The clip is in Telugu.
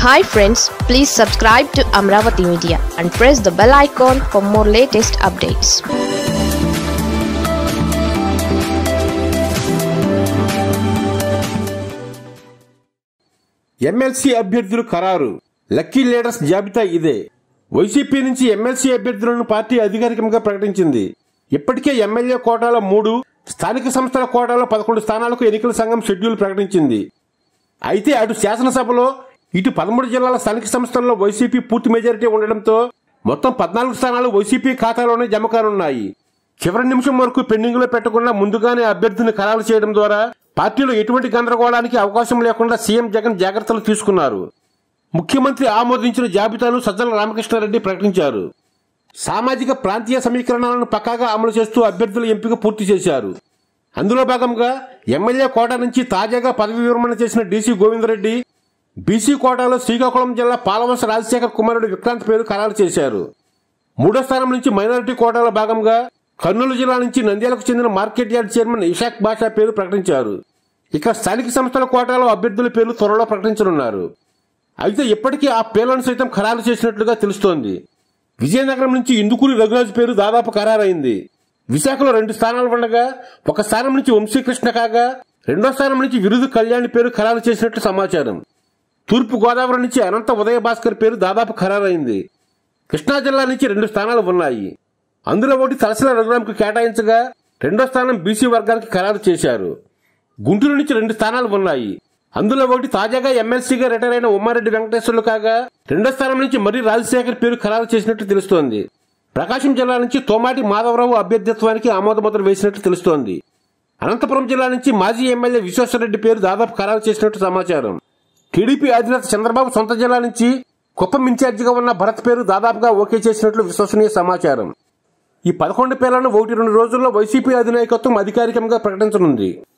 hi friends please subscribe to Amaravati media and press the bell icon for more latest updates MLC అభ్యర్థులు ఖరారు లక్కీ లీడర్స్ జాబితా ఇదే వైసీపీ నుంచి ఎమ్మెల్సీ అభ్యర్థులను పార్టీ అధికారికంగా ప్రకటించింది ఇప్పటికే ఎమ్మెల్యే కోటాలో మూడు స్థానిక సంస్థల కోటాలో పదకొండు స్థానాలకు ఎన్నికల సంఘం షెడ్యూల్ ప్రకటించింది అయితే అటు శాసనసభలో ఇటు పదమూడు జిల్లాల స్థానిక సంస్థల్లో వైసీపీ పూర్తి మెజారిటీ ఉండడంతో మొత్తం పద్నాలుగు స్థానాలు వైసీపీ ఖాతాలోనే జమ కానున్నాయి చివరి నిమిషం వరకు పెండింగ్ లో పెట్టకుండా ముందుగానే అభ్యర్థిని ఖరారు చేయడం ద్వారా పార్టీలో ఎటువంటి గందరగోళానికి అవకాశం లేకుండా సీఎం జగన్ జాగ్రత్తలు తీసుకున్నారు ముఖ్యమంత్రి ఆమోదించిన జాబితాను సజ్జల రామకృష్ణారెడ్డి ప్రకటించారు సామాజిక ప్రాంతీయ సమీకరణాలను పక్కాగా అమలు చేస్తూ అభ్యర్థుల ఎంపిక పూర్తి చేశారు అందులో భాగంగా ఎమ్మెల్యే కోట నుంచి తాజాగా పదవి విరమణ చేసిన డీసీ గోవిందరెడ్డి బీసీ కోటాలో శ్రీకాకుళం జిల్లా పాలవలస రాజశేఖర్ కుమారుడు విక్రాంత్ పేరు ఖరారు చేశారు మూడో స్థానం నుంచి మైనారిటీ కోటాలో భాగంగా కర్నూలు జిల్లా నుంచి నంద్యాలకు చెందిన market yard chairman Ishaq Basha పేరు ప్రకటించారు ఇక స్థానిక సంస్థల కోటాలో అభ్యర్థుల పేర్లు త్వరలో ప్రకటించనున్నారు అయితే ఇప్పటికీ ఆ పేర్లను సైతం ఖరారు చేసినట్లుగా తెలుస్తోంది విజయనగరం నుంచి ఇందుకూరి రఘురాజు పేరు దాదాపు ఖరారైంది విశాఖలో రెండు స్థానాలు ఉండగా ఒక స్థానం నుంచి వంశీకృష్ణ కాగా రెండో స్థానం నుంచి విరుదు కళ్యాణి పేరు ఖరారు చేసినట్లు సమాచారం తూర్పు గోదావరి నుంచి అనంత ఉదయ భాస్కర్ పేరు దాదాపు ఖరారైంది కృష్ణా జిల్లా నుంచి రెండు స్థానాలు ఉన్నాయి అందులో ఒకటి తలసల రఘురాంకు కేటాయించగా రెండో స్థానం బీసీ వర్గానికి ఖరారు చేశారు గుంటూరు నుంచి రెండు స్థానాలు ఉన్నాయి అందులో ఒకటి తాజాగా ఎమ్మెల్సీగా రిటైర్ అయిన ఉమ్మారెడ్డి వెంకటేశ్వర్లు కాగా రెండో స్థానం నుంచి మర్రి రాజశేఖర్ పేరు ఖరారు చేసినట్టు తెలుస్తోంది ప్రకాశం జిల్లా నుంచి తోమాటి మాధవరావు అభ్యర్థిత్వానికి ఆమోదముద్ర వేసినట్టు తెలుస్తోంది అనంతపురం జిల్లా నుంచి మాజీ ఎమ్మెల్యే విశ్వేశ్వరరెడ్డి పేరు దాదాపు ఖరారు చేసినట్టు సమాచారం టీడీపీ అధినేత చంద్రబాబు సొంత జిల్లా నుంచి కుప్పం ఇన్ఛార్జిగా ఉన్న భరత్ పేరు దాదాపుగా ఓకే చేసినట్లు విశ్వసనీయ సమాచారం ఈ పదకొండు పేర్లను ఒకటి రెండు రోజుల్లో వైసీపీ అధినాయకత్వం అధికారికంగా ప్రకటించనుంది